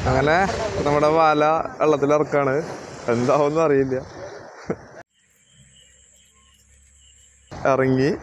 അങ്ങനെ നമ്മുടെ വല വെള്ളത്തിലിറക്കാണ് എന്താവുമെന്ന് അറിയില്ല ഇറങ്ങി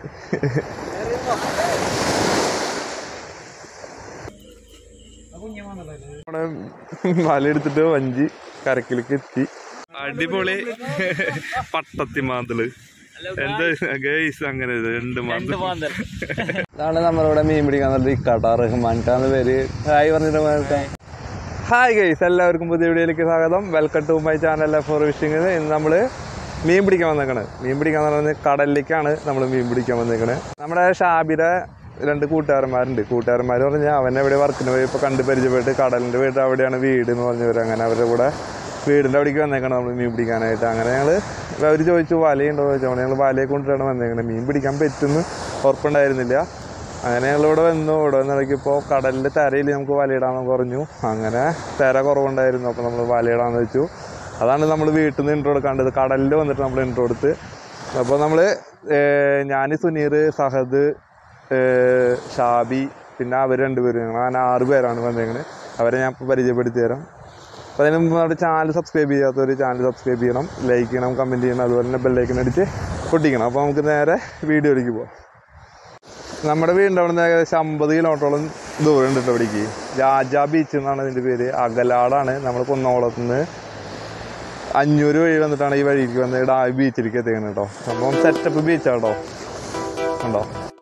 നമ്മുടെ വല എടുത്തിട്ട് വഞ്ചി കരക്കിലേക്ക് എത്തി അടിപൊളി പട്ടത്തി മാന്തള് എന്താ ഗൈസ് അങ്ങനെ ഇത് രണ്ട് മാന്തള് ഇതാണ് നമ്മളിവിടെ മീൻ പിടിക്കാൻ നല്ല ഇക്കാട്ട റഹ്മാൻക്കാന്ന് പേര് ഹായ് പറഞ്ഞിട്ട് ഹായ് ഗൈസ് എല്ലാവർക്കും പുതിയ വീഡിയോയിലേക്ക് സ്വാഗതം welcome to my channel for wishing ഇന്ന് നമ്മൾ മീൻ പിടിക്കാൻ വന്നേക്കണ് മീൻ പിടിക്കാൻ പറഞ്ഞാൽ കടലിലേക്കാണ് നമ്മൾ മീൻ പിടിക്കാൻ വന്നേക്കണ് നമ്മുടെ ഷാബിയുടെ രണ്ട് കൂട്ടുകാരന്മാരുണ്ട് കൂട്ടുകാരന്മാർ പറഞ്ഞാൽ അവൻ എവിടെ വർക്കിന് പോയി ഇപ്പോൾ കണ്ട് പരിചയപ്പെട്ട് കടലിൻ്റെ വീട് അവിടെയാണ് വീട് എന്ന് പറഞ്ഞവർ അങ്ങനെ അവരുടെ കൂടെ വീടിൻ്റെ അവിടേക്ക് വന്നേക്കണം നമ്മൾ മീൻ പിടിക്കാനായിട്ട് അങ്ങനെ ഞങ്ങൾ അവർ ചോദിച്ചു വലയുണ്ടോ എന്ന് ചോദിച്ചു ഞങ്ങൾ വലയെ കൊണ്ടിട്ടാണ് വന്നേക്കണത് മീൻ പിടിക്കാൻ പറ്റുമെന്ന് ഉറപ്പുണ്ടായിരുന്നില്ല അങ്ങനെ ഞങ്ങൾ ഇവിടെ വന്നു ഇവിടെ വന്നിടയ്ക്കിപ്പോൾ കടലിൽ തിരയിൽ നമുക്ക് വലയിടാമെന്ന് പറഞ്ഞു അങ്ങനെ തിര കുറവുണ്ടായിരുന്നു അപ്പോൾ നമ്മൾ വലയിടാമെന്ന് വെച്ചു അതാണ് നമ്മൾ വീട്ടിൽ നിന്ന് ഇൻട്രോ എടുക്കാണ്ടത് കടലിൽ വന്നിട്ട് നമ്മൾ ഇൻട്രോ എടുത്ത് അപ്പോൾ നമ്മൾ ഞാൻ സുനീർ സഹദ് ഏഹ് ഷാബി പിന്നെ അവർ രണ്ടുപേരും ഞങ്ങൾ അങ്ങനെ ആറ് പേരാണ് വന്നേക്കണത് അവരെ ഞാൻ ഇപ്പോൾ പരിചയപ്പെടുത്തി തരാം അപ്പോൾ അതിന് മുമ്പ് നമ്മുടെ ചാനൽ സബ്സ്ക്രൈബ് ചെയ്യാത്തവർ ചാനൽ സബ്സ്ക്രൈബ് ചെയ്യണം ലൈക്ക് ചെയ്യണം കമൻറ്റ് ചെയ്യണം അതുപോലെ തന്നെ ബെല്ലൈക്കൻ അടിച്ച് പൊട്ടിക്കണം അപ്പോൾ നമുക്ക് നേരെ വീഡിയോയിലേക്ക് പോവാം നമ്മുടെ വീടിൻ്റെ അവിടെ നിന്ന് ഏകദേശം അമ്പത് കിലോമീറ്ററോളം ദൂരം ഉണ്ട് കേട്ടോ ഇവിടേക്ക് രാജ ബീച്ച് എന്നാണ് ഇതിൻ്റെ പേര് അകലാടാണ് നമ്മൾ കുന്നോളത്ത് നിന്ന് അഞ്ഞൂറ് വഴി വന്നിട്ടാണ് ഈ വഴിക്ക് വന്ന് ഇവിടെ ആ ബീച്ചിലേക്ക് എത്തിക്കുന്നത് കേട്ടോ സംഭവം സെറ്റപ്പ് ബീച്ചാണ് കേട്ടോ കണ്ടോ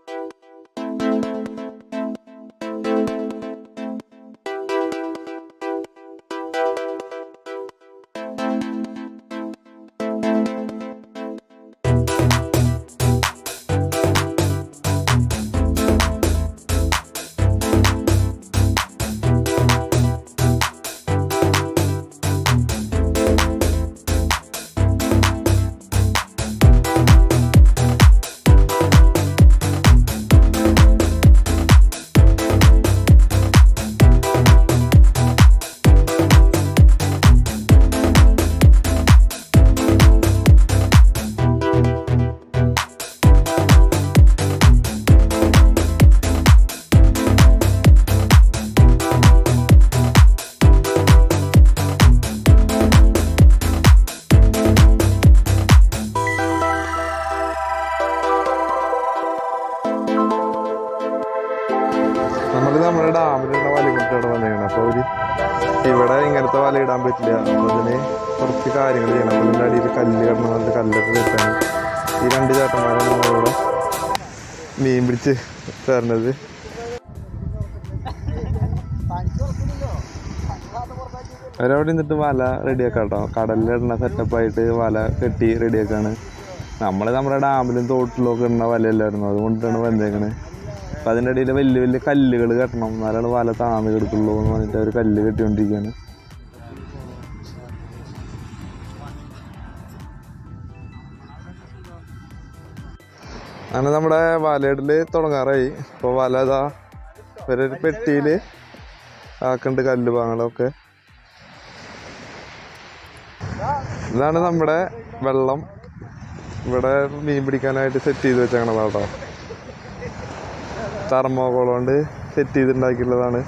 നമ്മൾ നമ്മുടെ ഡാമിലുള്ള വലകുട്ടിയുടെ വന്നേക്കണം അപ്പോൾ ഒരു ഇവിടെ ഇങ്ങനത്തെ വല ഇടാൻ പറ്റില്ല അപ്പോൾ അതിന് കുറച്ച് കാര്യങ്ങൾ ചെയ്യണം അപ്പോൾ ഇതിൻ്റെ അടിയിൽ കല്ല് കിടന്ന് പറഞ്ഞിട്ട് കല്ലൊക്കെ കിട്ടാൻ ഈ രണ്ട് ചേട്ടന്മാരാണ് നമ്മളിവിടെ മീൻ പിടിച്ച് തരണത് അവരവിടെ നിന്നിട്ട് വല റെഡിയാക്കാം കേട്ടോ കടലിലിടുന്ന സെറ്റപ്പായിട്ട് വല കെട്ടി റെഡിയാക്കാണ് നമ്മൾ നമ്മുടെ ഡാമിലും തോട്ടിലും ഒക്കെ ഇടുന്ന വലയല്ലായിരുന്നു അതുകൊണ്ടിട്ടാണ് വന്നേക്കണത് അപ്പം അതിൻ്റെ ഇടയിൽ വലിയ വലിയ കല്ലുകൾ കെട്ടണം എന്നാലാണ് വല താന്ന് കിടക്കുള്ളൂ എന്ന് പറഞ്ഞിട്ട് അവർ കല്ല് കെട്ടിക്കൊണ്ടിരിക്കുകയാണ് അങ്ങനെ നമ്മുടെ വലയിടൽ തുടങ്ങാറായി ഇപ്പോൾ വല ഇതാ ഒരു പെട്ടിയിൽ ആക്കുന്നുണ്ട് കല്ല് പാങ്ങളൊക്കെ ഇതാണ് നമ്മുടെ വെള്ളം ഇവിടെ മീൻ പിടിക്കാനായിട്ട് സെറ്റ് ചെയ്ത് വെച്ചേക്കണതാ കേട്ടോ തെർമോകോൾ കൊണ്ട് സെറ്റ് ചെയ്തുണ്ടാക്കിയുള്ളതാണ്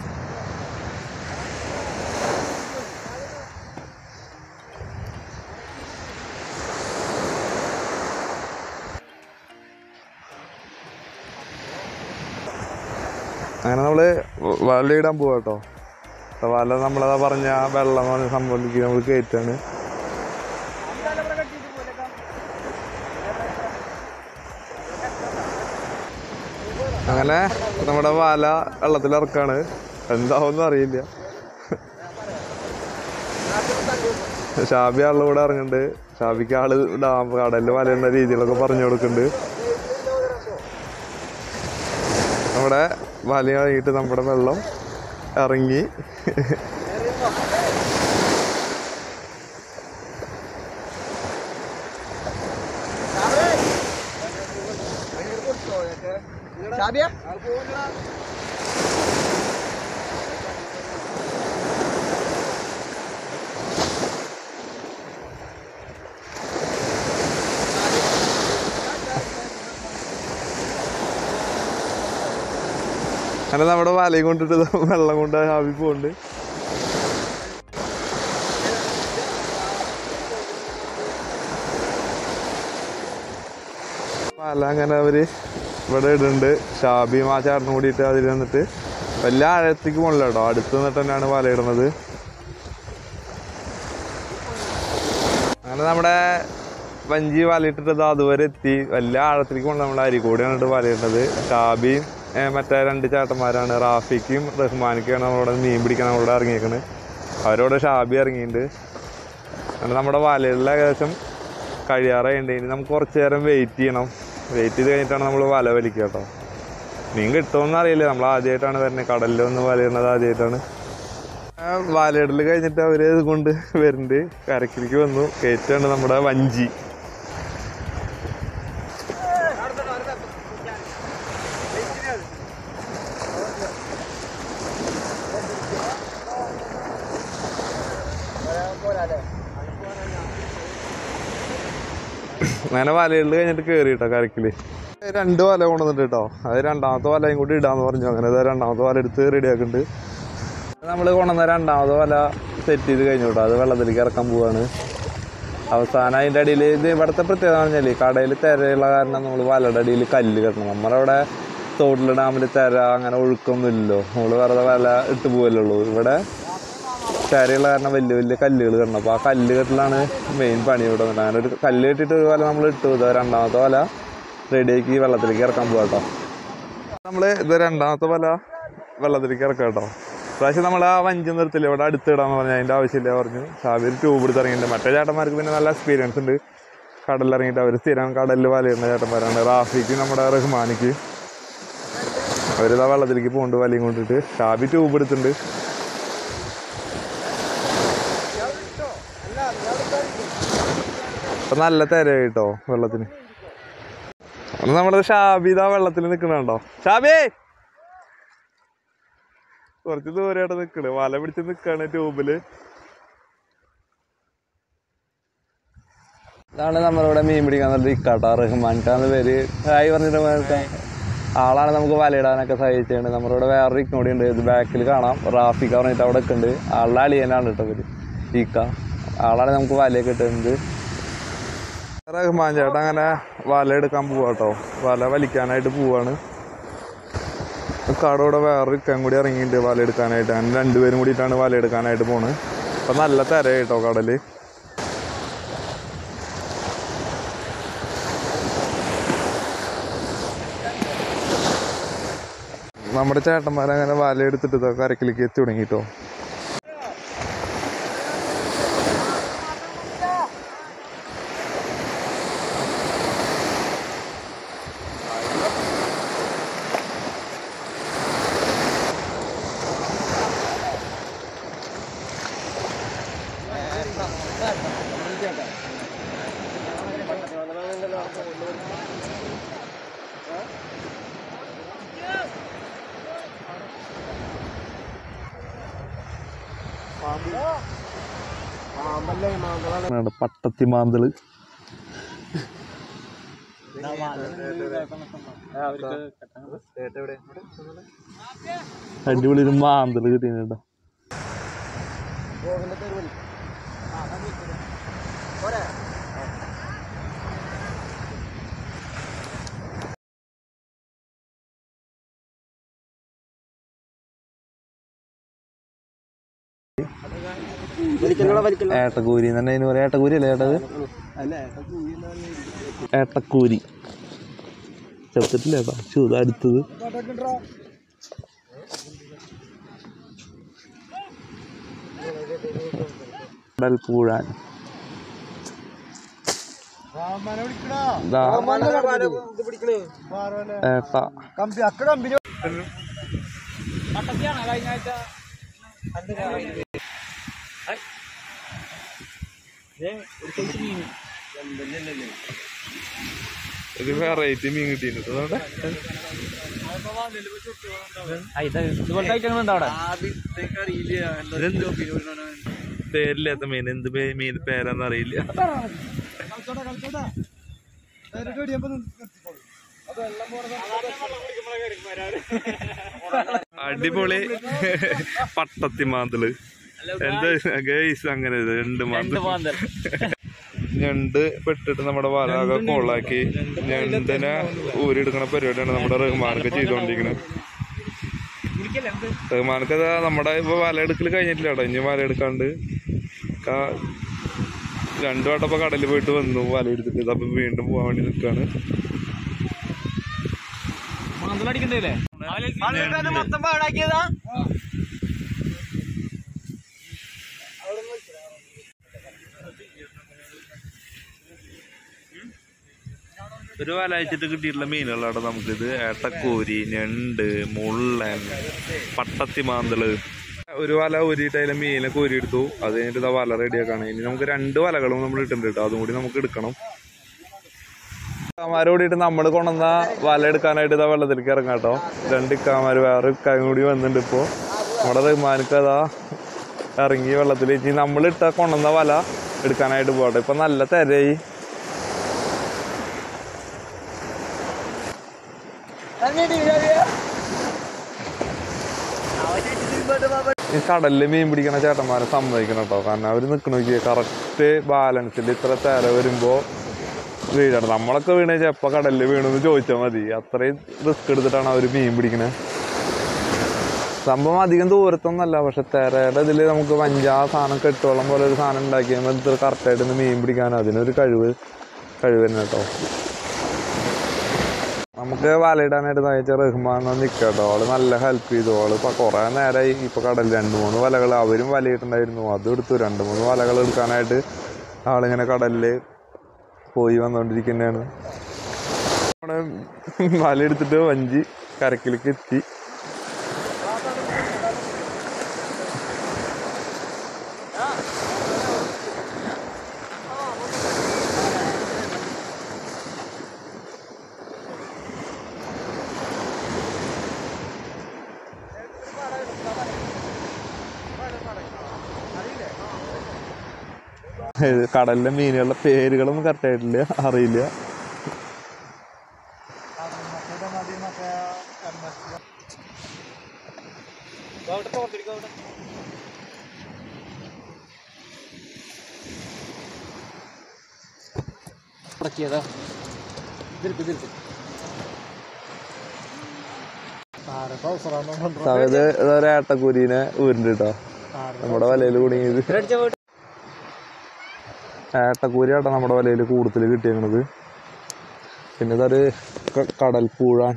അങ്ങനെ നമ്മള് വലയിടാൻ പോവാ കേട്ടോ അപ്പൊ വല നമ്മളതാ പറഞ്ഞ വെള്ളം പറഞ്ഞ സംബന്ധിക്ക് നമ്മൾ കയറ്റാണ് അങ്ങനെ നമ്മുടെ വല വെള്ളത്തിലിറക്കാണ് എന്താവുമെന്ന് അറിയില്ല ഷാബി ആളുടെ കൂടെ ഇറങ്ങുന്നുണ്ട് ഷാബിക്ക് ആള് ഡാം കടലിൽ വലയുന്ന രീതികളൊക്കെ പറഞ്ഞു കൊടുക്കുന്നുണ്ട് നമ്മുടെ വല കഴിഞ്ഞിട്ട് നമ്മുടെ വെള്ളം ഇറങ്ങി അങ്ങനെ നമ്മുടെ വലയും കൊണ്ടിട്ട് ദാ വെള്ളം കൊണ്ട് ഹാബി പോകുന്നുണ്ട് അല്ല അങ്ങനെ അവര് ഇവിടെ ഇടുന്നുണ്ട് ഷാബിയും ആ ചേട്ടനും കൂടിയിട്ട് അതിൽ നിന്നിട്ട് വലിയ ആഴത്തേക്ക് പോണില്ല കേട്ടോ അടുത്ത് നിന്നിട്ട് തന്നെയാണ് വല ഇടുന്നത് അങ്ങനെ നമ്മുടെ വഞ്ചി വലയിട്ടിട്ട് ദാ അതുവരെ എത്തി വലിയ ആഴത്തിലേക്ക് കൊണ്ട് നമ്മൾ അരിക്കോടിയാണ് ഇട്ട് വലയിടുന്നത് ഷാബിയും ഏ, മറ്റേ രണ്ട് ചേട്ടന്മാരാണ് റാഫിക്കും റഹ്മാനിക്കാണ് നമ്മളോട് മീൻ പിടിക്കാൻ നമ്മളോട് ഇറങ്ങിയേക്കണ് അവരോട് ഷാബി ഇറങ്ങിയിട്ടുണ്ട് അങ്ങനെ നമ്മുടെ വലകളിൽ ഏകദേശം കഴിയാറായിട്ടുണ്ട് ഇനി നമുക്ക് കുറച്ച് നേരം വെയിറ്റ് ചെയ്യണം വെയിറ്റ് ചെയ്ത് കഴിഞ്ഞിട്ടാണ് നമ്മൾ വല വലിക്കുക കേട്ടോ മീൻ കിട്ടുമെന്ന് അറിയില്ല നമ്മൾ ആദ്യമായിട്ടാണ് വരുന്നത് കടലിൽ വന്ന് വലയിടുന്നത് ആദ്യമായിട്ടാണ് വലയിടൽ കഴിഞ്ഞിട്ട് അവര് ഇത് കൊണ്ട് വരുന്നുണ്ട് കരക്കിലേക്ക് വന്നു കയറ്റാണ് നമ്മുടെ വഞ്ചി അങ്ങനെ വലയിടൽ കഴിഞ്ഞിട്ട് കയറി കേട്ടോ കരക്കില് രണ്ട് വല കൊണ്ടുവന്നിട്ട് കേട്ടോ അത് രണ്ടാമത്തെ വലയും കൂടി ഇടാന്ന് പറഞ്ഞു അങ്ങനെ ദാ രണ്ടാമത്തെ വല എടുത്ത് റെഡിയാക്കുന്നുണ്ട് നമ്മൾ കൊണ്ടുവന്ന രണ്ടാമത് വല സെറ്റ് ചെയ്ത് കഴിഞ്ഞു കേട്ടോ അത് വെള്ളത്തിലേക്ക് ഇറക്കാൻ പോവാണ് അവസാനം അതിൻ്റെ അടിയിൽ ഇത് ഇവിടുത്തെ പ്രത്യേകത എന്ന് പറഞ്ഞാൽ കടയിൽ തിരയുള്ള കാരണം നമ്മൾ വലയുടെ അടിയിൽ കല്ല് കെട്ടണം നമ്മളവിടെ തോട്ടിലെ ഡാമിൽ തിര അങ്ങനെ ഒഴുക്കൊന്നും ഇല്ലല്ലോ നമ്മൾ വെറുതെ വല ഇട്ട് പോവല്ലേ ഉള്ളൂ ഇവിടെ തിരയുള്ള കാരണം വലിയ വലിയ കല്ലുകൾ കെട്ടണം അപ്പോൾ ആ കല്ല് കെട്ടലാണ് മെയിൻ പണി ഇവിടെ വന്നിട്ട് അങ്ങനെ ഒരു കല്ല് കെട്ടിയിട്ട് ഒരു വല നമ്മൾ ഇട്ടു ഇത് രണ്ടാമത്തെ വല റെഡിയാക്കി വെള്ളത്തിലേക്ക് ഇറക്കാൻ പോകാം കേട്ടോ നമ്മൾ ഇത് രണ്ടാമത്തെ വല വെള്ളത്തിലേക്ക് ഇറക്കാം കേട്ടോ പ്രാവശ്യം നമ്മൾ ആ വഞ്ചി നിർത്തില്ല ഇവിടെ അടുത്തിടാന്ന് പറഞ്ഞു അതിൻ്റെ ആവശ്യമില്ല പറഞ്ഞു ഷാബിർ ട്യൂബ് എടുത്ത് ഇറങ്ങിയിട്ടുണ്ട് മറ്റേ ചേട്ടന്മാർക്ക് പിന്നെ നല്ല എക്സ്പീരിയൻസ് ഉണ്ട് കടലിൽ ഇറങ്ങിയിട്ട് അവർ സ്ഥിരം കടലിൽ വലയിടുന്ന ചേട്ടന്മാരാണ് റാഫിക്ക് നമ്മുടെ റഹ്മാനിക്ക് അവരിതാ വെള്ളത്തിലേക്ക് പോകുന്നുണ്ട് വലയും കൊണ്ടിട്ട് ഷാബി ട്യൂബ് എടുത്തിട്ടുണ്ട് ഇപ്പൊ നല്ല തിര കേട്ടോ വെള്ളത്തിന് അന്ന് നമ്മുടെ ഷാബി ഇതാ വെള്ളത്തിൽ നിക്കണുണ്ടോ ഷാബി കുറച്ച് ദൂരെയായിട്ട് നിക്കണ് വല പിടിച്ച് നിക്കാണ് ട്യൂബില് ഇതാണ് നമ്മളിവിടെ മീൻ പിടിക്കാൻ നല്ല ഇക്കാട്ടോ റഹ്മാൻക്കാന്ന് പേര് ഹായ് പറഞ്ഞിട്ട് പോയിട്ട് ആളാണ് നമുക്ക് വലയിടാനൊക്കെ സഹായിച്ചത് നമ്മുടെ ഇവിടെ വേറൊരു ഇക്കനോടി ഉണ്ട് ഇത് ബാക്കിൽ കാണാം റാഫിക്ക പറഞ്ഞിട്ട് അവിടെ ഒക്കെ ഉണ്ട് ആളുടെ അളിയനാണ് കേട്ടോ ഇവര് ഈക്ക ആളാണ് നമുക്ക് വലയൊക്കെ ഇട്ടുന്നത് റഹ്മാൻ ചേട്ടൻ അങ്ങനെ വല എടുക്കാൻ പോവാട്ടോ വല വലിക്കാനായിട്ട് പോവാണ് കടവിടെ വേറൊരു ഇക്കൻ കൂടി ഇറങ്ങിയിട്ടുണ്ട് വല എടുക്കാനായിട്ട് അങ്ങനെ രണ്ടുപേരും കൂടിയിട്ടാണ് വല എടുക്കാനായിട്ട് പോണ് അപ്പൊ നല്ല തിര കേട്ടോ കടല് നമ്മുടെ ചേട്ടന്മാരങ്ങനെ വല എടുത്തിട്ട് ഇതാ കരക്കിലേക്ക് എത്തി തുടങ്ങിട്ടോ പട്ടത്തി മാന്തള് അടിപൊളി ഒരു മാന്തള് കിട്ടിട്ടോ ഏട്ടക്കൂരി തന്നെ അതിന് പറയാം ഏട്ടക്കൂരി അല്ലേ ഏട്ടത് ഏട്ടക്കൂരി ചെറുത്തിട്ടില്ല ഏട്ടാ ചൂത അടുത്തത് കടൽപ്പൂഴാൻ ദാ ഏട്ട ഒരു വെറൈറ്റി മീൻ കിട്ടിയിട്ടുണ്ട് അവിടെ ഇതുപോലത്തെ ഐറ്റങ്ങൾ ഉണ്ടോ അവിടെ പേരില്ലാത്ത മീൻ എന്ത് പേ- മീൻ പേരാന്ന് അറിയില്ല അടിപൊളി പട്ടത്തി മാന്തള് എന്താ ഗൈസ് അങ്ങനെ രണ്ട് രണ്ട് മാന്തള് മാന്തൽ ഞണ്ട് പെട്ടിട്ട് നമ്മുടെ വല ആകെ കോളാക്കി ഞണ്ടിനെ ഊരിയെടുക്കണ പരിപാടിയാണ് നമ്മുടെ റഹ്മാനൊക്കെ ചെയ്തുകൊണ്ടിരിക്കുന്നത് റഹ്മാനൊക്കെ ദാ നമ്മുടെ ഇപ്പൊ വല എടുക്കൽ കഴിഞ്ഞിട്ടില്ല കേട്ടോ ഇനി വല എടുക്കാണ്ട് കാ- രണ്ടു വട്ടം ഇപ്പൊ കടലിൽ പോയിട്ട് വന്നു വല എടുത്തിട്ട് ഇതപ്പൊ വീണ്ടും പോവാൻ വേണ്ടി നിൽക്കാണ് മാന്തലടിക്കണ്ടേ മൊത്തം പാടാക്കിയതാ ഒരു വല അയച്ചിട്ട് കിട്ടിയിട്ടുള്ള മീനുകളാണ് നമുക്കിത് ഏട്ടക്കോരി ഞണ്ട് മുള്ളൻ പട്ടത്തി മാന്തള് ഒരു വല ഊരിയിട്ട് അതിലെ മീനെ കോരി എടുത്തു അത് കഴിഞ്ഞിട്ട് ഇതാ വല റെഡിയാക്കാണ് ഇനി നമുക്ക് രണ്ട് വലകളും നമ്മൾ ഇട്ടിട്ടുണ്ട് കേട്ടോ അതും കൂടി നമുക്ക് എടുക്കണം ഇക്കാമാര് കൂടിയിട്ട് നമ്മൾ കൊണ്ടുവന്ന വല എടുക്കാനായിട്ട് ഇതാ വെള്ളത്തിലേക്ക് ഇറങ്ങാം കേട്ടോ രണ്ട് ഇക്കാമാര് വേറെ ഇക്കായും കൂടി വന്നിട്ടുണ്ട് ഇപ്പോ നമ്മുടെ റഹ്മാനക്ക് അതാ ഇറങ്ങി വെള്ളത്തിൽ ഇനി നമ്മളിട്ട കൊണ്ടുവന്ന വല എടുക്കാനായിട്ട് പോകട്ടെ ഇപ്പൊ നല്ല തിരയായി ഈ കടലില് മീൻ പിടിക്കണ ചേട്ടന്മാരെ സമ്മതിക്കണം കേട്ടോ കാരണം അവര് നിക്കണ നോക്കിയേ കറക്റ്റ് ബാലൻസിൽ ഇത്ര തിര വരുമ്പോ വീഴണം നമ്മളൊക്കെ വീണ ചെപ്പ കടലിൽ വീണെന്ന് ചോദിച്ചാൽ മതി അത്രയും റിസ്ക് എടുത്തിട്ടാണ് അവര് മീൻ പിടിക്കണേ സംഭവം അധികം ദൂരത്തൊന്നല്ല പക്ഷെ തിരയുടെ ഇതിൽ നമുക്ക് വഞ്ചാ സാധനം കെട്ടോളം പോലെ ഒരു സാധനം ഉണ്ടാക്കിയാൽ ഇത്ര കറക്റ്റായിട്ട് മീൻ പിടിക്കാൻ അതിനൊരു കഴിവ് കഴിവ് തന്നെ കേട്ടോ നമുക്ക് വലയിടാനായിട്ട് നയിച്ച റഹ്മാൻ നിൽക്കുക കേട്ടോ അവള് നല്ല ഹെൽപ്പ് ചെയ്തു അവള് ഇപ്പൊ കുറെ നേരമായി ഇപ്പൊ കടൽ രണ്ട് മൂന്ന് വലകൾ അവരും വലയിട്ടുണ്ടായിരുന്നു അതും എടുത്തു രണ്ട് മൂന്ന് വലകൾ എടുക്കാനായിട്ട് ആളിങ്ങനെ കടലില് പോയി വന്നോണ്ടിരിക്കുന്നതാണ് നമ്മുടെ വല എടുത്തിട്ട് വഞ്ചി കരക്കിലേക്ക് എത്തി ഇത് കടലിലെ മീനുകളുടെ പേരുകളൊന്നും കറക്റ്റ് ആയിട്ടില്ല അറിയില്ല ഉടക്കിയതാ ഇതിരിക്ക് ഇതിരിക്ക് ഇത് ഒരു ഏട്ടക്കൂരീനെ ഊരുണ്ട് കേട്ടോ നമ്മുടെ വലയിൽ കുടുങ്ങിയത് ഏട്ടക്കൂരിയാട്ടോ നമ്മുടെ വലയിൽ കൂടുതൽ കിട്ടിയേക്കണത് പിന്നെ ഇതൊരു ക- കടൽ പൂഴാൻ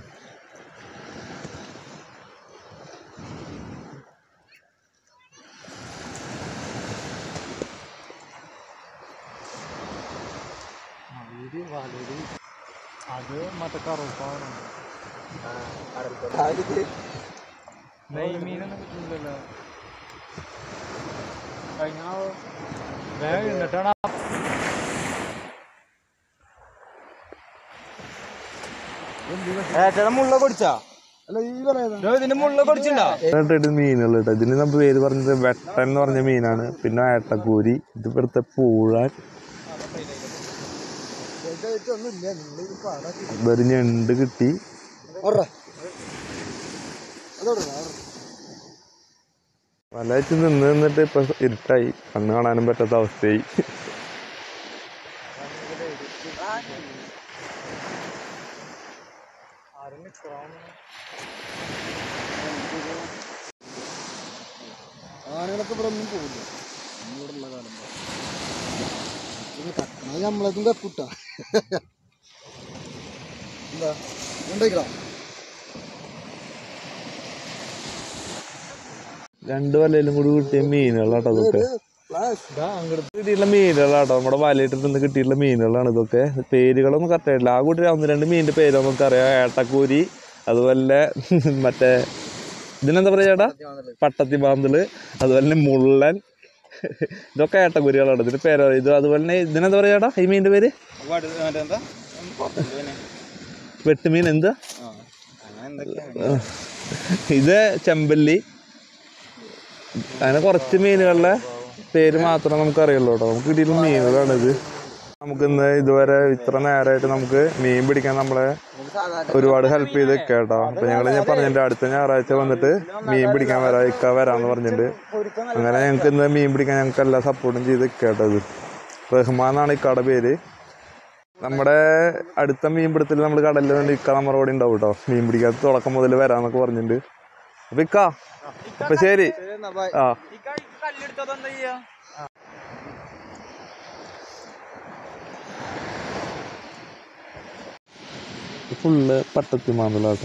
അത് മറ്റേ കറുപ്പാണ് നെയ്മീനൊന്നും കിട്ടുന്നില്ലല്ലോ കഴിഞ്ഞ വേഗം എന്നിട്ടാണ് ഏട്ടയുടെ മുള്ള കൊടിച്ചാ ഇതിന്റെ മുള്ള കൊടിച്ചിണ്ടാ ഇട്ടിട്ട് മീനുകൾ കേട്ടോ ഇതിന് നമ്മൾ പേര് പറഞ്ഞത് വെട്ടൻ എന്ന് പറഞ്ഞ മീനാണ് പിന്നെ ഏട്ടക്കൂരി ഇത് ഇവിടുത്തെ പൂഴാൻ ഇതൊരു ഞണ്ട് കിട്ടി വല വെച്ച് നിന്ന് നിന്നിട്ട് ഇപ്പൊ ഇരുട്ടായി കണ്ണ് കാണാനും പറ്റാത്ത അവസ്ഥയായി ആനകളൊക്കെ ഇവിടെ ഒന്നും പോകില്ല ഇങ്ങോട്ടുള്ള കാലം കട്ടണ നമ്മളതും തപ്പുട്ടാ എന്താ ഉണ്ടായിക്കടാ രണ്ട് വലയിലും കൂടി കിട്ടിയ മീനുകളാട്ടോ അതൊക്കെ കിട്ടിയിട്ടുള്ള മീനുകളാട്ടോ നമ്മുടെ വലയിട്ടിട്ട് നിന്ന് കിട്ടിയിട്ടുള്ള മീനുകളാണ് ഇതൊക്കെ പേരുകളൊന്നും കറക്റ്റ് ആയിട്ടില്ല ആ കൂട്ടി ഒന്ന് രണ്ട് മീനിന്റെ പേര് നമുക്ക് അറിയാം ഏട്ടക്കൂരി അതുപോലെ മറ്റേ ഇതിനെന്താ പറയാ ചേട്ടാ പട്ടത്തി പാന്തള് അതുപോലെ തന്നെ മുള്ളൻ ഇതൊക്കെ ഏട്ടക്കുരികളാണ് ഇതിന്റെ പേര് ഇത് അതുപോലെ തന്നെ ഇതിനെന്താ പറയാ ചേട്ടാ ഈ മീനിന്റെ പേര് വെട്ടുമീൻ എന്താ ഇത് ചെമ്പല്ലി അങ്ങനെ കുറച്ച് മീനുകളുടെ പേര് മാത്രം നമുക്ക് അറിയുള്ളൂ കേട്ടോ നമുക്ക് കിട്ടിയിട്ടുള്ള മീനുകളാണ് ഇത് നമുക്ക് ഇന്ന് ഇതുവരെ ഇത്ര നേരമായിട്ട് നമുക്ക് മീൻ പിടിക്കാൻ നമ്മളെ ഒരുപാട് ഹെൽപ്പ് ചെയ്ത് കേട്ടോ അപ്പൊ ഞങ്ങൾ ഞാൻ പറഞ്ഞിട്ടുണ്ട് അടുത്ത ഞായറാഴ്ച വന്നിട്ട് മീൻ പിടിക്കാൻ വരാം ഇക്ക വരാന്ന് പറഞ്ഞിട്ടുണ്ട് അങ്ങനെ ഞങ്ങൾക്ക് ഇന്ന് മീൻ പിടിക്കാൻ ഞങ്ങൾക്ക് എല്ലാ സപ്പോർട്ടും ചെയ്ത് കേട്ടോ ഇത് റഹ്മാൻ എന്നാണ് ഇക്കയുടെ പേര് നമ്മുടെ അടുത്ത മീൻപിടുത്തൽ നമ്മൾ കടലിൽ നിന്ന് ഇക്ക നമ്മുടെ കൂടെ ഉണ്ടാവും കേട്ടോ മീൻ പിടിക്കാത്ത തുടക്കം മുതൽ വരാന്നൊക്കെ പറഞ്ഞിട്ടുണ്ട് അപ്പൊ ഇക്ക അപ്പൊ ശരി ആ കല്ലെടുത്തത് എന്താ ചെയ്യാ ഫുള്ള് പട്ടത്തി മാന്തലാട്ടോ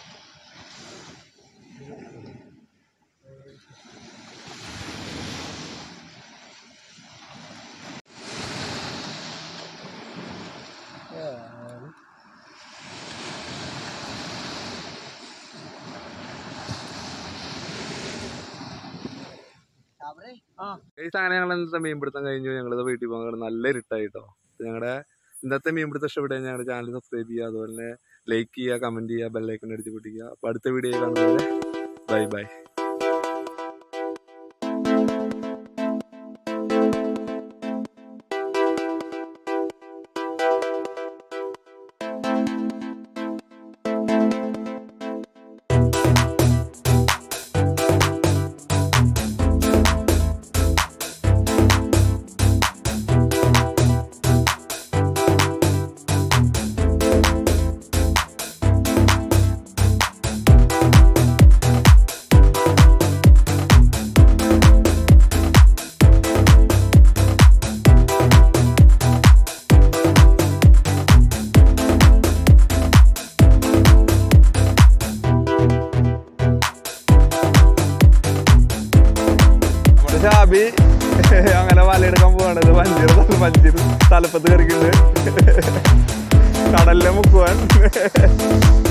ഈ സാധനം ഞങ്ങൾ ഇന്നത്തെ മീൻപിടുത്തം കഴിഞ്ഞു ഞങ്ങളിത് വീട്ടിൽ പോകാൻ നല്ല ഇരുട്ടായിട്ടോ ഞങ്ങളുടെ ഇന്നത്തെ മീൻപിടുത്തം ഇഷ്ടപ്പെട്ടാൽ ഞങ്ങളുടെ ചാനൽ സബ്സ്ക്രൈബ് ചെയ്യുക അതുപോലെ തന്നെ ലൈക്ക് ചെയ്യുക കമന്റ് ചെയ്യുക ബെല്ലൈക്കൺ അടിച്ച് പൊട്ടിക്കുക അപ്പോൾ അടുത്ത വീഡിയോ കാണുന്നത് ബൈ ബൈ നമ്മുടെ ഷാബി അങ്ങനെ വലയെടുക്കാൻ പോവാണ് പഞ്ചീർ പഞ്ചീർ തലപ്പത്ത് കറിക്കുന്നത് കടലിലെ മുക്കുവാൻ